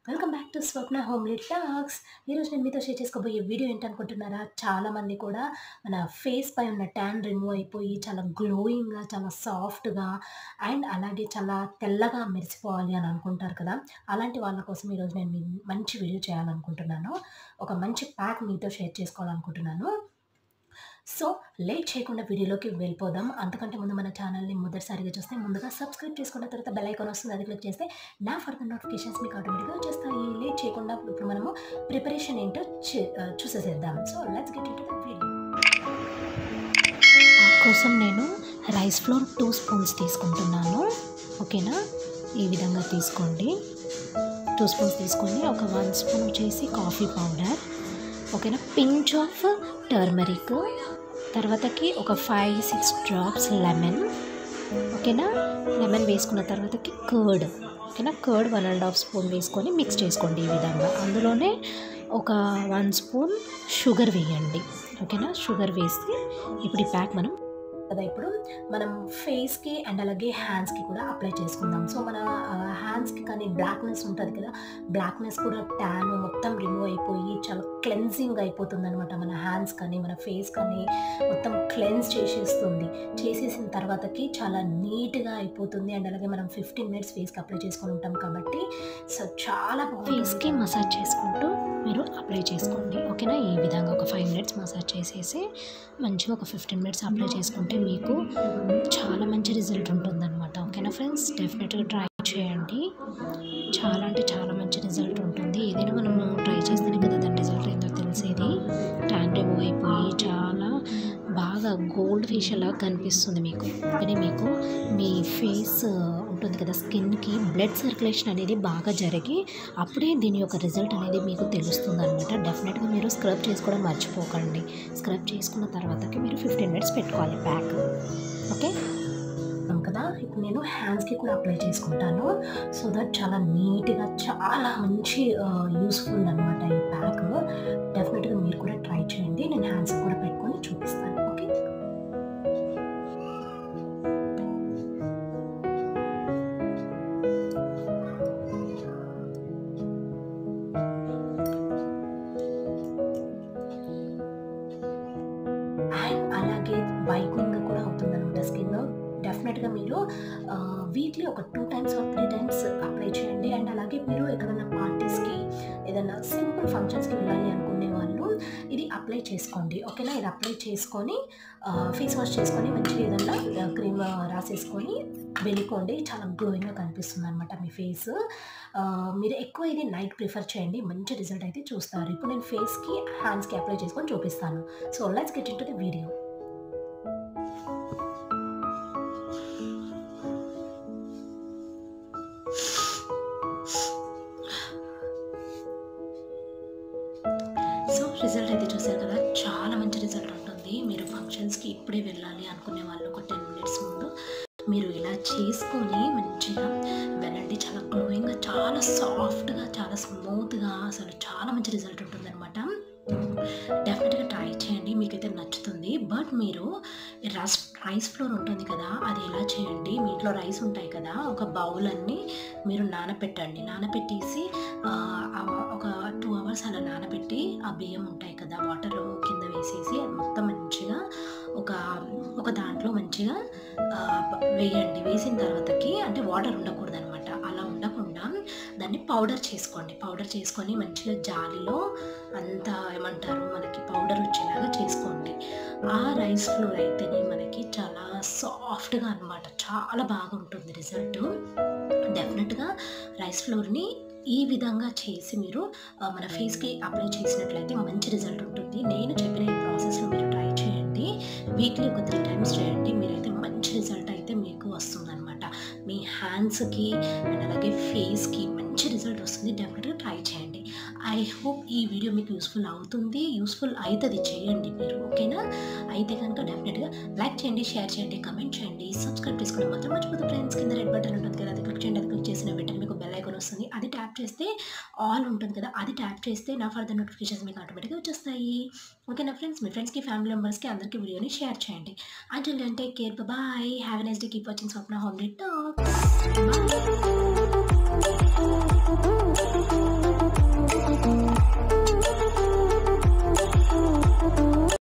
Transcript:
welcome back to Swapna homely talks ఈరోజు నేను మీతో షేర్ చేసుకోబోయే వీడియో ఏంటనుకుంటున్నారా చాలామంది కూడా మన ఫేస్ పై ఉన్న ట్యాన్ రిమూవ్ అయిపోయి చాలా గ్లోయింగ్గా చాలా సాఫ్ట్గా అండ్ అలాగే చాలా తెల్లగా మెరిసిపోవాలి అని అనుకుంటారు కదా అలాంటి వాళ్ళ కోసం ఈరోజు నేను మీ మంచి వీడియో చేయాలనుకుంటున్నాను ఒక మంచి ప్యాక్ మీతో షేర్ చేసుకోవాలనుకుంటున్నాను సో లేట్ చేయకుండా వీడియోలోకి వెళ్ళిపోదాం అంతకంటే ముందు మన ఛానల్ని మొదటిసారిగా చూస్తే ముందుగా సబ్స్క్రైబ్ చేసుకున్న తర్వాత బెల్ ఐకాన్ వస్తుంది అది క్లిక్ చేస్తే నా ఫర్దర్ నోటిఫికేషన్స్ మీకు ఆటోమేటిక్గా వచ్చేస్తాయి లేట్ చేయకుండా ఇప్పుడు మనము ప్రిపరేషన్ ఏంటో చే- ఆ, చూసేసేద్దాం so let's get into the video కోసం నేను రైస్ ఫ్లోర్ టూ స్పూన్స్ తీసుకుంటున్నాను ఓకేనా ఈ విధంగా తీసుకోండి టూ స్పూన్స్ తీసుకొని ఒక వన్ స్పూన్ వచ్చేసి కాఫీ పౌడర్ ఓకేనా పించ్ ఆఫ్ టర్మరిక్ తర్వాతకి ఒక ఫైవ్ సిక్స్ డ్రాప్స్ లెమన్ ఓకేనా లెమన్ వేసుకున్న తర్వాతకి కర్డ్ ఓకేనా curd one and half spoon వేసుకొని మిక్స్ చేసుకోండి ఈ విధంగా అందులోనే ఒక వన్ స్పూన్ షుగర్ వేయండి ఓకేనా షుగర్ వేసి ఇప్పుడు ఈ ప్యాక్ మనం కదా ఇప్పుడు మనం ఫేస్కి అండ్ అలాగే హ్యాండ్స్కి కూడా అప్లై చేసుకుందాం సో మన హ్యాండ్స్కి కానీ బ్లాక్నెస్ ఉంటుంది కదా బ్లాక్నెస్ కూడా ట్యాన్ మొత్తం రిమూవ్ అయిపోయి చాలా క్లెన్జింగ్ అయిపోతుంది అనమాట మన హ్యాండ్స్ కానీ మన ఫేస్ కానీ మొత్తం క్లెన్స్ చేసేస్తుంది చేసేసిన తర్వాతకి చాలా నీట్గా అయిపోతుంది అండ్ అలాగే మనం ఫిఫ్టీన్ మినిట్స్ ఫేస్కి అప్లై చేసుకొని ఉంటాం కాబట్టి సో చాలా ఫేస్కి మసాజ్ చేసుకుంటూ మీరు అప్లై చేసుకోండి ఓకేనా ఈ విధంగా ఒక ఫైవ్ మినిట్స్ మసాజ్ చేసేసి మంచిగా ఒక ఫిఫ్టీన్ మినిట్స్ అప్లై చేసుకుంటే మీకు చాలా మంచి రిజల్ట్ ఉంటుందన్నమాట ఓకేనా ఫ్రెండ్స్ డెఫినెట్గా ట్రై చేయండి చాలా అంటే చాలా మంచి రిజల్ట్ ఉంటుంది ఏదైనా మనం ట్రై చేస్తేనే కదా దాని రిజల్ట్ ఏందో తెలిసేది ట్యాన్ రిమూవ్ అయిపోయి చాలా బాగా గోల్డ్ ఫేషియల్ లాగా కనిపిస్తుంది మీకు కానీ మీకు మీ ఫేస్ ఉంటుంది కదా స్కిన్కి బ్లడ్ సర్క్యులేషన్ అనేది బాగా జరిగి అప్పుడే దీని యొక్క రిజల్ట్ అనేది మీకు తెలుస్తుంది అనమాట డెఫినెట్గా మీరు స్క్రబ్ చేసుకోవడం మర్చిపోకండి స్క్రబ్ చేసుకున్న తర్వాతకి మీరు ఫిఫ్టీన్ మినిట్స్ పెట్టుకోవాలి ప్యాక్ ఓకే కదా ఇప్పుడు నేను హ్యాండ్స్కి కూడా అప్లై చేసుకుంటాను సో దట్ చాలా నీట్గా చాలా మంచి యూస్ఫుల్ అనమాట ఈ ప్యాక్ డెఫినెట్గా మీరు కూడా ట్రై చేయండి నేను హ్యాండ్స్ కూడా పెట్టుకొని చూపిస్తాను ఓకే అండ్ అలాగే వైట్నింగ్ కూడా అవుతుంది అనమాట స్కిన్ డెఫినెట్గా మీరు వీక్లీ ఒక two times or three times apply చేయండి అండ్ అలాగే మీరు ఎక్కడైనా పార్టీస్కి ఏదైనా సింపుల్ ఫంక్షన్స్కి వెళ్ళాలి అనుకునే వాళ్ళు ఇది అప్లై చేసుకోండి ఓకేనా ఇది అప్లై చేసుకొని ఫేస్ వాష్ చేసుకొని మంచిగా ఏదన్నా క్రీమ్ రాసేసుకొని వెళ్ళిపోండి చాలా గ్లోయింగ్గా కనిపిస్తుంది అనమాట మీ ఫేస్ మీరు ఎక్కువ ఇది నైట్ ప్రిఫర్ చేయండి మంచి రిజల్ట్ అయితే చూస్తారు ఇప్పుడు నేను ఫేస్కి హ్యాండ్స్కి అప్లై చేసుకొని చూపిస్తాను so let's get into the video so result అయితే చూసారు కదా చాలా మంచి రిజల్ట్ ఉంటుంది మీరు ఫంక్షన్స్కి ఇప్పుడే వెళ్ళాలి అనుకునే వాళ్ళు ఒక టెన్ మినిట్స్ ముందు మీరు ఇలా చేసుకొని మంచిగా వెళ్ళండి చాలా గ్లోయింగ్గా చాలా సాఫ్ట్గా చాలా స్మూత్గా అసలు చాలా మంచి రిజల్ట్ ఉంటుందన్నమాట డెఫినెట్గా ట్రై చేయండి మీకైతే నచ్చుతుంది బట్ మీరు రస్ రైస్ ఫ్లోర్ ఉంటుంది కదా అది ఎలా చేయండి మీ ఇంట్లో రైస్ ఉంటాయి కదా ఒక బౌల్ అన్ని మీరు నానబెట్టండి నానబెట్టేసి ఆ, ఆ- ఒక టూ అవర్స్ అలా నానబెట్టి ఆ బియ్యం ఉంటాయి కదా వాటర్ కింద వేసేసి అది మొత్తం మంచిగా ఒక ఒక దాంట్లో మంచిగా ఆ, వేయండి వేసిన తర్వాతకి అంటే వాటర్ ఉండకూడదు అనమాట అలా ఉండకుండా దాన్ని పౌడర్ చేసుకోండి పౌడర్ చేసుకొని మంచిగా జాలిలో అంతా ఏమంటారు మనకి పౌడర్ వచ్చేలాగా చేసుకోండి ఆ రైస్ ఫ్లోర్ అయితేనే మనకి చాలా సాఫ్ట్గా అన్నమాట చాలా బాగుంటుంది రిజల్ట్ డెఫినెట్గా రైస్ ఫ్లోర్ని ఈ విధంగా చేసి మీరు ఆ, మన ఫేస్కి అప్లై చేసినట్లయితే మంచి రిజల్ట్ ఉంటుంది నేను చెప్పిన ఈ ప్రాసెస్లో మీరు ట్రై చేయండి వీక్లీ ఒక త్రీ టైమ్స్ చేయండి మీరైతే మంచి రిజల్ట్ అయితే మీకు వస్తుందన్నమాట మీ హ్యాండ్స్కి అండ్ అలాగే ఫేస్కి మంచి రిజల్ట్ వస్తుంది డెఫినెట్గా ట్రై చేయండి ఐ హోప్ ఈ వీడియో మీకు యూస్ఫుల్ అవుతుంది యూస్ఫుల్ అవుతుంది చేయండి మీరు ఓకేనా అయితే కనుక డెఫినెట్గా లైక్ చేయండి షేర్ చేయండి కమెంట్ చేయండి సబ్స్క్రైబ్ చేసుకోవడం మాత్రం మర్చిపోతే ఫ్రెండ్స్ కింద రెడ్ బటన్ ఉంటుంది కదా అది క్లిక్ చేయండి అది క్లిక్ చేసిన వెంటనే మీకు బెల్ ఐకాన్ వస్తుంది అది ట్యాప్ చేస్తే ఆల్ ఉంటుంది కదా అది ట్యాప్ చేస్తే నా ఫర్దర్ నోటిఫికేషన్స్ మీకు ఆటోమేటిక్గా వచ్చేస్తాయి ఓకేనా ఫ్రెండ్స్ మీ ఫ్రెండ్స్కి ఫ్యామిలీ మెంబర్స్కి అందరికీ వీడియోని షేర్ చేయండి until then take care bye have a nice day keep watching Swapna home talks bye